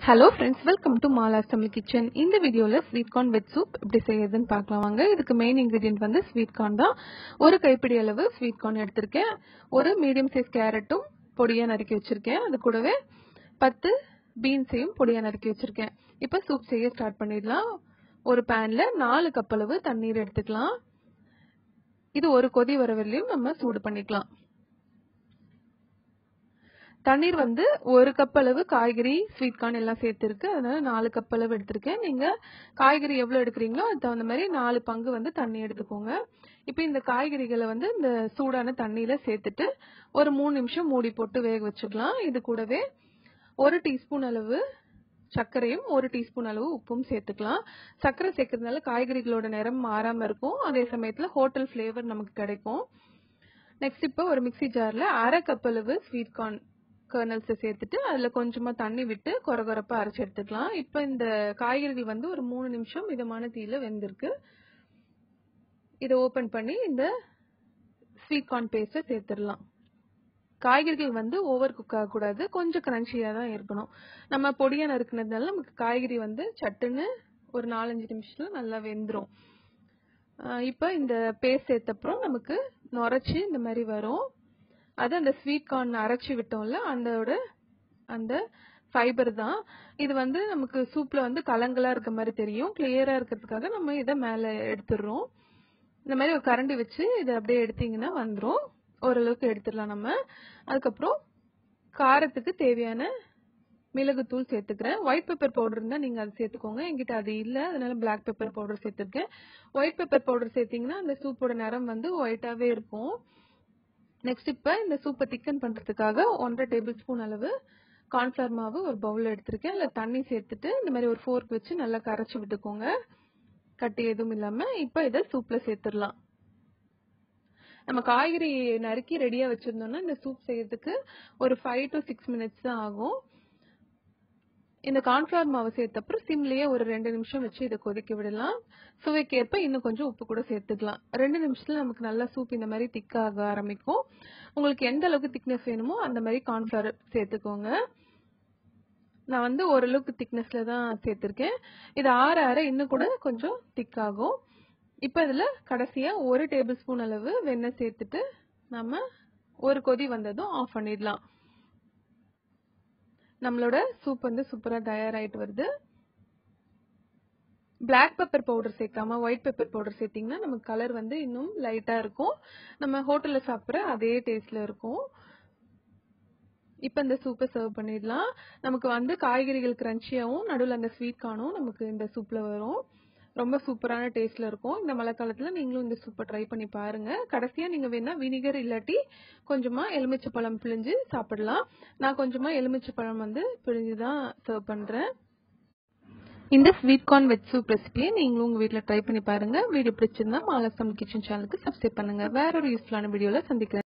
hello friends welcome to Mala's Tamil kitchen இந்த வீடியோவில் sweet corn veg soup எப்படி செய்யறதுன்னு பார்க்கலாம் வாங்க இதுக்கு மெயின் இன்க்ரீடியன்ட் வந்து ஸ்வீட் கார்ன் தான் ஒரு கைப்பிடி அளவு ஸ்வீட் கார்ன் எடுத்திருக்கேன் ஒரு மீடியம் சைஸ் கேரட்டும் பொடியாக நறுக்கி வச்சிருக்கேன் அது கூடவே பத்து பீன்ஸையும் பொடியாக நறுக்கி வச்சிருக்கேன் இப்போ சூப் செய்ய ஸ்டார்ட் பண்ணிடலாம் ஒரு பேனில் நாலு கப் அளவு தண்ணீர் எடுத்துக்கலாம் இது ஒரு கொதி வர வரலையும் நம்ம சூடு பண்ணிக்கலாம் தண்ணீர் வந்து ஒரு கப் அளவு காய்கறி ஸ்வீட் கார்ன் எல்லாம் சேர்த்துருக்கு அதனால நாலு கப் அளவு எடுத்திருக்கேன் நீங்க காய்கறி எவ்வளவு எடுக்கிறீங்களோ அது தகுந்த மாதிரி நாலு பங்கு வந்து தண்ணி எடுத்துக்கோங்க இப்போ இந்த காய்கறிகளை வந்து இந்த சூடான தண்ணியில சேர்த்துட்டு ஒரு மூணு நிமிஷம் மூடி போட்டு வேக வச்சுக்கலாம் இது கூடவே ஒரு டீஸ்பூன் அளவு சர்க்கரையும் ஒரு டீஸ்பூன் அளவு உப்பும் சேர்த்துக்கலாம் சர்க்கரை சேர்க்கறதுனால காய்கறிகளோட நிறம் மாறாம இருக்கும் அதே சமயத்துல ஹோட்டல் ஃபிளேவர் நமக்கு கிடைக்கும் நெக்ஸ்ட் இப்போ ஒரு மிக்சி ஜார்ல அரை கப் அளவு ஸ்வீட் கார்ன் கர்னல்ஸை சேர்த்துட்டு அதில் கொஞ்சமாக தண்ணி விட்டு கொரகொரப்பாக அரைச்சி எடுத்துக்கலாம் இப்போ இந்த காய்கறிகள் வந்து ஒரு மூணு நிமிஷம் மிதமான தீயில வெந்திருக்கு இதை ஓப்பன் பண்ணி இந்த ஸ்வீட் கார்ன் பேஸ்ட்டை சேர்த்துடலாம் காய்கறிகள் வந்து ஓவர் குக் ஆகக்கூடாது கொஞ்சம் கிரன்ச்சியாக தான் இருக்கணும் நம்ம பொடியாக நறுக்குனதுனால நமக்கு காய்கறி வந்து சட்டுன்னு ஒரு நாலஞ்சு நிமிஷத்தில் நல்லா வெந்துடும் இப்போ இந்த பேஸ்ட் சேர்த்தப்புறம் நமக்கு நுரைச்சி இந்த மாதிரி வரும் அது அந்த ஸ்வீட் கார்ன் அரைச்சி விட்டோம்ல அதோட அந்த ஃபைபர் தான் இது வந்து நமக்கு சூப்ல வந்து கலங்கலா இருக்க மாதிரி தெரியும் கிளியரா இருக்கிறதுக்காக நம்ம இதை மேல எடுத்துடுறோம் இந்த மாதிரி ஒரு கரண்டி வச்சு இதை அப்படியே எடுத்தீங்கன்னா வந்துடும் ஓரளவுக்கு எடுத்துடலாம் நம்ம அதுக்கப்புறம் காரத்துக்கு தேவையான மிளகுத்தூள் சேர்த்துக்கிறேன் ஒயிட் பெப்பர் பவுடர் இருந்தால் நீங்கள் அதை சேர்த்துக்கோங்க என்கிட்ட அது இல்லை அதனால பிளாக் பெப்பர் பவுடர் சேர்த்துருக்கேன் ஒயிட் பெப்பர் பவுடர் சேர்த்தீங்கன்னா அந்த சூப்போட நிறம் வந்து ஒயிட்டாகவே இருக்கும் நெக்ஸ்ட் இப்போ இந்த சூப்பை திக்கன் பண்ணுறதுக்காக ஒன்றரை டேபிள் ஸ்பூன் அளவு கார்ன்ஃப்ளவர் மாவு ஒரு பவுலில் எடுத்திருக்கேன் அதில் தண்ணி சேர்த்துட்டு இந்த மாதிரி ஒரு ஃபோர்க் வச்சு நல்லா கரைச்சி விட்டுக்கோங்க கட்டி எதுவும் இல்லாமல் இப்போ இதை சூப்பில் சேர்த்துடலாம் நம்ம காய்கறி நறுக்கி ரெடியாக வச்சுருந்தோம்னா இந்த சூப் செய்யறதுக்கு ஒரு ஃபைவ் டு சிக்ஸ் மினிட்ஸ் தான் ஆகும் இந்த கார்ன்ஃப்ளவர் மாவு சேர்த்தப்புறம் சிம்லேயே ஒரு ரெண்டு நிமிஷம் வச்சு இதை கொதிக்க விடலாம் சுவைக்கேற்ப இன்னும் கொஞ்சம் உப்பு கூட சேர்த்துக்கலாம் ரெண்டு நிமிஷத்துல நமக்கு நல்லா சூப் இந்த மாதிரி திக்காக ஆரம்பிக்கும் உங்களுக்கு எந்த அளவுக்கு திக்னஸ் வேணுமோ அந்த மாதிரி கார்ன்ஃப்ளவர் சேர்த்துக்கோங்க நான் வந்து ஓரளவுக்கு திக்னஸ்ல தான் சேர்த்துருக்கேன் இது ஆற ஆற இன்னும் கூட கொஞ்சம் திக்காகும் இப்போ இதில் கடைசியாக ஒரு டேபிள் ஸ்பூன் அளவு வெண்ணெய் சேர்த்துட்டு நம்ம ஒரு கொதி வந்ததும் ஆஃப் பண்ணிடலாம் நம்மளோட சூப் வந்து சூப்பராக தயாராகிட்டு வருது பிளாக் பெப்பர் பவுடர் சேர்க்காம ஒயிட் பெப்பர் பவுடர் சேர்த்திங்கன்னா நமக்கு கலர் வந்து இன்னும் லைட்டாக இருக்கும் நம்ம ஹோட்டலில் சாப்பிட்ற அதே டேஸ்டில் இருக்கும் இப்போ இந்த சூப்பை சர்வ் பண்ணிடலாம் நமக்கு வந்து காய்கறிகள் கிரன்ச்சியாகவும் நடுவில் அந்த ஸ்வீட் கார்னும் நமக்கு இந்த சூப்பில் வரும் ரொம்ப சூப்பரான டேஸ்ட்ல இருக்கும் இந்த மழை காலத்துல நீங்களும் இந்த சூப்பை ட்ரை பண்ணி பாருங்க கடைசியா நீங்க வேணா வினிகர் இல்லாட்டி கொஞ்சமா எலுமிச்சை பழம் பிழிஞ்சு சாப்பிடலாம் நான் கொஞ்சமா எலுமிச்சை பழம் வந்து பிழிஞ்சு தான் சர்வ் பண்றேன் இந்த ஸ்வீட் கார்ன் வெஜ் சூப் ரெசிபியை நீங்களும் உங்க வீட்டில் ட்ரை பண்ணி பாருங்க வீடியோ பிடிச்சிருந்தா மாலசம் கிச்சன் சேனலுக்கு சப்ஸ்கிரைப் பண்ணுங்க வேற ஒரு யூஸ்ஃபுல்லான வீடியோல சந்திக்கிறேன்